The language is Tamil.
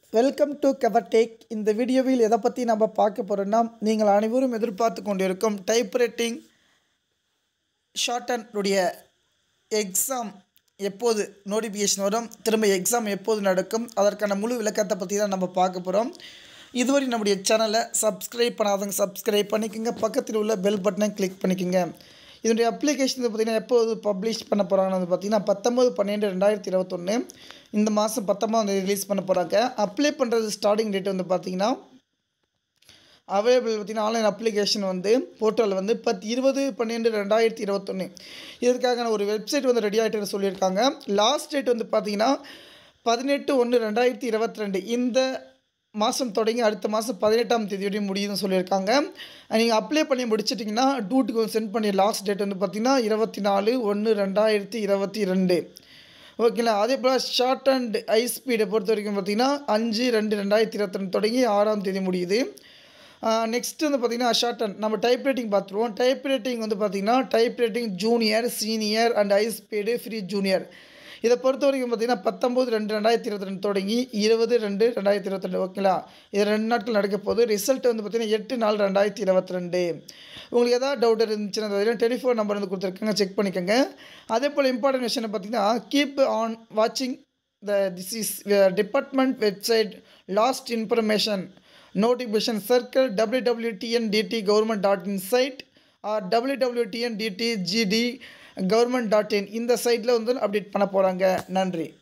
வெல்கம் டு கவர்டேக் இந்த வீடியோவில் எதை பற்றி நம்ம பார்க்க போகிறோன்னா நீங்கள் அனைவரும் எதிர்பார்த்து கொண்டிருக்கும் டைப்ரைட்டிங் ஷார்ட்டனுடைய எக்ஸாம் எப்போது நோட்டிஃபிகேஷன் வரும் திரும்ப எக்ஸாம் எப்போது நடக்கும் அதற்கான முழு விளக்கத்தை பற்றி தான் நம்ம பார்க்க போகிறோம் இதுவரை நம்முடைய சேனலை சப்ஸ்கிரைப் பண்ணாதவங்க சப்ஸ்கிரைப் பண்ணிக்கோங்க பக்கத்தில் உள்ள பெல் பட்டனை கிளிக் பண்ணிக்கோங்க இதனுடைய அப்ளிகேஷன் பார்த்திங்கன்னா எப்போது பப்ளிஷ் பண்ண போகிறாங்கன்னு பார்த்திங்கன்னா பத்தொம்பது பன்னெண்டு ரெண்டாயிரத்தி இருபத்தொன்று இந்த மாதம் பத்தொம்பதாம் ரிலீஸ் பண்ண போகிறாங்க அப்ளை பண்ணுறது ஸ்டார்டிங் டேட் வந்து பார்த்திங்கன்னா அவைலபிள் பார்த்திங்கன்னா ஆன்லைன் அப்ளிகேஷன் வந்து போர்ட்டல் வந்து பத்து இருபது பன்னெண்டு ரெண்டாயிரத்தி இருபத்தொன்று இதற்கான ஒரு வெப்சைட் வந்து ரெடி ஆகிட்டு சொல்லியிருக்காங்க லாஸ்ட் டேட் வந்து பார்த்திங்கன்னா பதினெட்டு ஒன்று ரெண்டாயிரத்தி இருபத்தி ரெண்டு இந்த மாதம் தொடங்கி அடுத்த மாதம் பதினெட்டாம் தேதி வரையும் முடியுதுன்னு சொல்லியிருக்காங்க நீங்கள் அப்ளை பண்ணி முடிச்சிட்டிங்கன்னா டூட்டுக்கு சென்ட் பண்ணி லாஸ்ட் டேட் வந்து பார்த்திங்கன்னா இருபத்தி நாலு ஒன்று ரெண்டாயிரத்தி இருபத்தி ரெண்டு ஓகேங்களா அதே போல் ஷார்ட் அண்ட் ஹை ஸ்பீடை பொறுத்த வரைக்கும் பார்த்திங்கன்னா அஞ்சு ரெண்டு ரெண்டாயிரத்தி இருபத்தி ரெண்டு தொடங்கி ஆறாம் தேதி முடியுது நெக்ஸ்ட் வந்து பார்த்திங்கன்னா ஷார்ட் அண்ட் நம்ம டைப் ரைட்டிங் பார்த்துருவோம் டைப் ரைட்டிங் வந்து பார்த்திங்கன்னா type writing junior senior and high speed pre junior இதை பொறுத்த வரைக்கும் பார்த்திங்கன்னா பத்தொம்போது ரெண்டு ரெண்டாயிரத்தி இருபத்தி ரெண்டு தொடங்கி இருபது ரெண்டு ரெண்டாயிரத்தி இருபத்தி ரெண்டு ஓகேங்களா இது ரெண்டு நாட்கள் நடக்க போகுது ரிசல்ட் வந்து பார்த்திங்கன்னா எட்டு நாள் ரெண்டாயிரத்தி இருபத்தி ரெண்டு உங்களுக்கு எதாவது டவுட் இருந்துச்சுன்னா டெலிஃபோன் நம்பர் வந்து கொடுத்துருக்காங்க செக் பண்ணிக்கோங்க அதே போல் இம்பார்ட்டன்ட் விஷயம் பார்த்திங்கன்னா கீப் ஆன் வாட்சிங் the this is department website last information notification circle டபிள்யூடபிள்யூடிஎன்டிடி government dot in side R டபிள்யூடபிள்யூடிஎன்டிடி GT government dot in இந்த சைட்டில் வந்து அப்டேட் பண்ண போகிறாங்க நன்றி